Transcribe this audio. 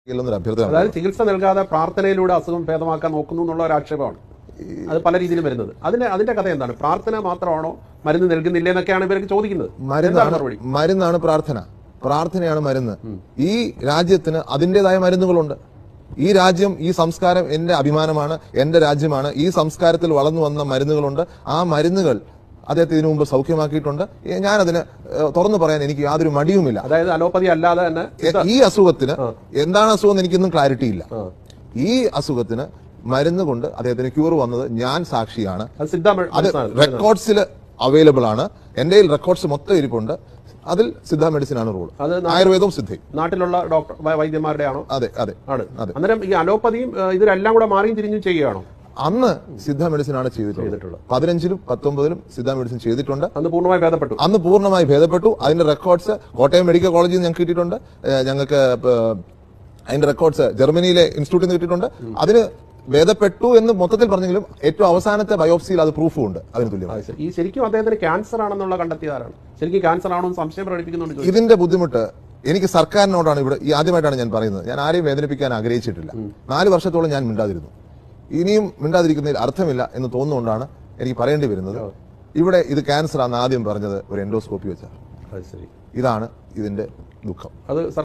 എന്നൊരു അഭ്യർത്ഥന അതായത് ചികിത്സ നൽകാതെ പ്രാർത്ഥനയിലൂടെ അസുഖം ഭേദമാക്കാൻ നോക്കുന്നു എന്നുള്ള ഒരു ആക്ഷേപമാണ് അത് പല രീതിയിലും വരുന്നത് അതിന്റെ അതിന്റെ കഥ എന്താണ് പ്രാർത്ഥന മാത്രമാണോ മരുന്ന് നൽകുന്നില്ല എന്നൊക്കെയാണ് ഇവർക്ക് ചോദിക്കുന്നത് എന്താണ് മരുന്നാണ് മറുപടി മരുന്നാണ് പ്രാർത്ഥന പ്രാർത്ഥനയാണ് മരുന്ന് ഈ രാജ്യത്തിന് അതിൻ്റെതായ മരുന്നുകളുണ്ട് ഈ രാജ്യം ഈ സംസ്കാരം എന്റെ അഭിമാനമാണ് എന്റെ രാജ്യമാണ് ഈ സംസ്കാരത്തിൽ വളർന്നു വന്ന മരുന്നുകളുണ്ട് ആ മരുന്നുകൾ അദ്ദേഹത്തെ ഇതിനു മുമ്പ് സൗഖ്യമാക്കിയിട്ടുണ്ട് ഏ, ഞാനതിന് ഏ, തുറന്നു പറയാൻ എനിക്ക് യാതൊരു മടിയുമില്ല അതായത് അലോപ്പതി അല്ലാതെ തന്നെ എ- ഈ അസുഖത്തിന് എന്താണ് അസുഖം എന്ന് എനിക്കൊന്നും ക്ലാരിറ്റി ഇല്ല ഈ അസുഖത്തിന് മരുന്ന് കൊണ്ട് അദ്ദേഹത്തിന് ക്യൂർ വന്നത് ഞാൻ സാക്ഷിയാണ് അത് സിദ്ധ മെ- അത് മെഡിസിനാണ്. റെക്കോർഡ്സിൽ അവൈലബിൾ ആണ് എന്റെ കയ്യിൽ റെക്കോർഡ്സ് മൊത്തം ഇരിപ്പുണ്ട് അതിൽ സിദ്ധ മെഡിസിൻ ആണ് റൂൾ അത് നാ- ആയുർവേദവും സിദ്ധയും നാട്ടിലുള്ള ഡോക്ടർ വൈ- വൈദ്യന്മാരുടെ ആണോ അതെ അതെ ആണ് അതെ. അന്നേരം ഈ അലോപ്പതിയും ഏഹ്, ഇതിലെല്ലാം കൂടെ മാറിയും തിരിഞ്ഞും ചെയ്യുകയാണോ അന്ന് സിദ്ധ മെഡിസിൻ ആണ് ചെയ്തിട്ടുള്ളത് ചെയ്തിട്ടുള്ളത്. പതിനഞ്ചിലും പത്തൊമ്പതിലും സിദ്ധ മെഡിസിൻ ചെയ്തിട്ടുണ്ട് അന്ന് പൂർണ്ണമായി ഭേദപ്പെട്ടു അന്ന് പൂർണ്ണമായി ഭേദപ്പെട്ടു അതിന്റെ റെക്കോർഡ്സ് കോട്ടയം മെഡിക്കൽ കോളേജിൽ നിന്ന് ഞങ്ങൾക്ക് കിട്ടിയിട്ടുണ്ട് ഏഹ് ഞങ്ങൾക്ക് ഏഹ് അതിന്റെ റെക്കോർഡ്സ് ജർമ്മനിയിലെ ഇൻസ്റ്റിറ്റ്യൂട്ടിൽ നിന്ന് കിട്ടിയിട്ടുണ്ട് അതിന് ഭേദപ്പെട്ടു എന്ന് മൊത്തത്തിൽ പറഞ്ഞെങ്കിലും ഏറ്റവും അവസാനത്തെ ബയോപ്സിയിൽ അത് പ്രൂഫും ഉണ്ട് അതിന് തുല്യമായി അത് ശരി. ഈ ശരിക്കും അദ്ദേഹത്തിന് ക്യാൻസർ ആണെന്നുള്ള കണ്ടെത്തിയതാരാണ് ശരിക്കും ക്യാൻസർ ആണോ എന്ന് സംശയം പ്രകടിപ്പിക്കുന്നുണ്ട് ചോദിച്ചു. ഇതിന്റെ ബുദ്ധിമുട്ട് എനിക്ക് സർക്കാരിനോടാണ് ഇവിടെ ഈ ആദ്യമായിട്ടാണ് ഞാൻ പറയുന്നത് ഞാൻ ആരെയും വേദനിപ്പിക്കാൻ ആഗ്രഹിച്ചിട്ടില്ല നാല് വർഷത്തോളം ഞാൻ മിണ്ടാതിരുന്നു ഇനിയും മിണ്ടാതിരിക്കുന്നതിൽ അർത്ഥമില്ല എന്ന് തോന്നുന്നുകൊണ്ടാണ് എനിക്ക് പറയേണ്ടി വരുന്നത് ഇവിടെ ഇത് ക്യാൻസർ ആണെന്ന് ആദ്യം പറഞ്ഞത് ഒരു എൻഡോസ്കോപ്പി വെച്ചാണ് അത് ശരി ഇതാണ് ഇതിന്റെ ദുഃഖം അത്